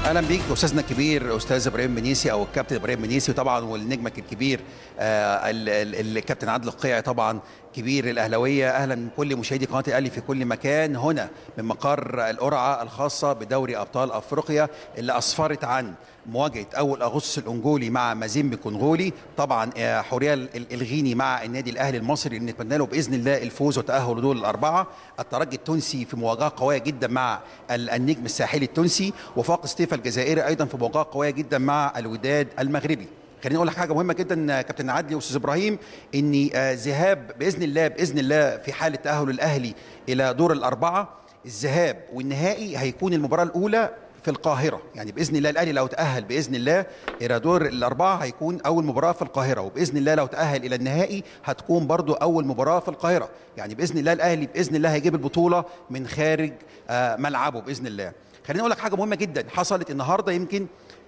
اهلا بيك استاذنا الكبير استاذ ابراهيم منيسي او الكابتن ابراهيم منيسي وطبعا والنجمك الكبير آه، ال- ال- الكابتن عادل القيعي طبعا كبير الاهلاويه اهلا كل مشاهدي قناه الاهلي في كل مكان هنا من مقر القرعه الخاصه بدوري ابطال افريقيا اللي اسفرت عن مواجهه اول اغسطس الانجولي مع مازيمبي كونغولي طبعا آه، حوريه ال- الغيني مع النادي الاهلي المصري اللي نتمنى له باذن الله الفوز وتاهل لدور الاربعه الترجي التونسي في مواجهه قويه جدا مع ال- النجم الساحلي التونسي وفاق ستيفا الجزائري ايضا في مواجهه قويه جدا مع الوداد المغربي خليني اقول لك حاجه مهمه جدا آه، كابتن عدلي واستاذ ابراهيم ان آه، ذهاب باذن الله باذن الله في حاله تاهل الاهلي الى دور الاربعه الذهاب والنهائي هيكون المباراه الاولى في القاهرة يعني بإذن الله الأهلي لو تأهل بإذن الله إلى دور الأربعة هيكون أول مباراة في القاهرة وبإذن الله لو تأهل إلى النهائي هتكون برضو أول مباراة في القاهرة يعني بإذن الله الأهلي بإذن الله هيجيب البطولة من خارج آه، ملعبه بإذن الله خليني أقول لك حاجة مهمة جدا حصلت النهاردة يمكن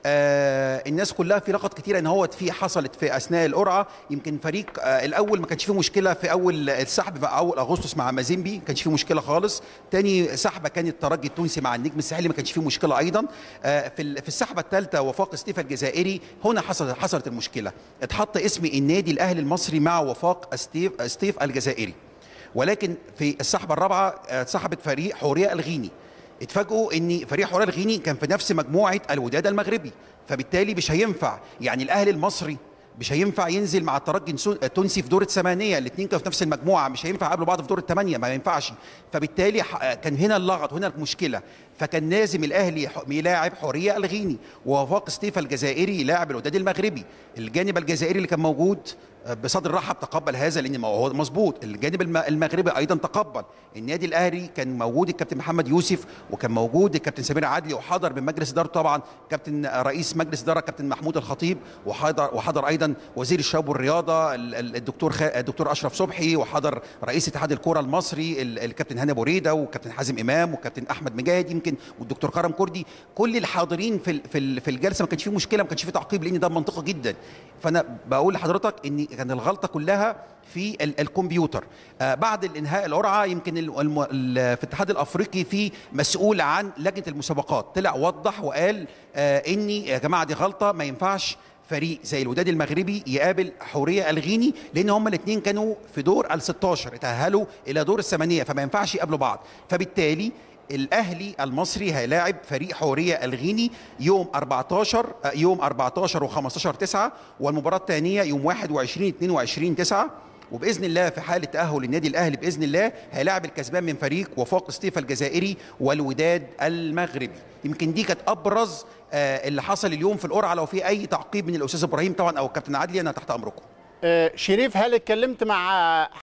آه الناس كلها في لقط كتيره ان هو في حصلت في اثناء القرعه يمكن فريق آه الاول ما كانش فيه مشكله في اول السحب في اول اغسطس مع مازيمبي ما كانش فيه مشكله خالص تاني سحبه كان الترجي التونسي مع النجم الساحلي ما كانش فيه مشكله ايضا آه في ال- في السحبه الثالثه وفاق ستيفا الجزائري هنا حصلت حصلت المشكله اتحط اسم النادي الاهلي المصري مع وفاق ستيف ستيف الجزائري ولكن في السحبه الرابعه آه، سحبت فريق حوريه الغيني اتفاجئوا ان فريق حوريه الغيني كان في نفس مجموعه الوداد المغربي فبالتالي مش هينفع يعني الاهلي المصري مش هينفع ينزل مع الترجي السو- التونسي في دور الثمانيه الاثنين كانوا في نفس المجموعه مش هينفع يقابلوا بعض في دور الثمانيه ما ينفعش فبالتالي ح- كان هنا اللغط هنا المشكله فكان لازم الاهلي يح- يلاعب حوريه الغيني ووفاق ستيفا الجزائري يلاعب الوداد المغربي الجانب الجزائري اللي كان موجود بصدر رحب تقبل هذا لان ما هو مظبوط الجانب الم- المغربي ايضا تقبل النادي الاهلي كان موجود الكابتن محمد يوسف وكان موجود الكابتن سمير عدلي وحضر من مجلس اداره طبعا كابتن رئيس مجلس اداره كابتن محمود الخطيب وحضر وحضر ايضا وزير الشباب والرياضه ال- ال- الدكتور خ... الدكتور اشرف صبحي وحضر رئيس اتحاد الكره المصري ال- الكابتن هاني ابو ريده وكابتن حازم امام وكابتن احمد مجاهد يمكن والدكتور كرم كردي كل الحاضرين في ال- في ال- في الجلسه ما كانش فيه مشكله ما كانش فيه تعقيب لان ده منطقي جدا فانا بقول لحضرتك ان كان الغلطه كلها في ال- الكمبيوتر آه بعد الانهاء القرعه يمكن ال- الم- ال- في الاتحاد الافريقي في مسؤول عن لجنه المسابقات طلع وضح وقال آه اني يا جماعه دي غلطه ما ينفعش فريق زي الوداد المغربي يقابل حوريه الغيني لان هما الاثنين كانوا في دور ال 16 اتاهلوا الى دور الثمانيه فما ينفعش يقابلوا بعض فبالتالي الاهلي المصري هيلاعب فريق حوريه الغيني يوم 14 آه، يوم 14 و15 9 والمباراه الثانيه يوم 21 22 9 وباذن الله في حاله تاهل النادي الاهلي باذن الله هيلاعب الكسبان من فريق وفاق ستيفا الجزائري والوداد المغربي يمكن دي كانت ابرز آه، اللي حصل اليوم في القرعه لو في اي تعقيب من الاستاذ ابراهيم طبعا او الكابتن عدلي انا تحت امركم آه، شريف هل اتكلمت مع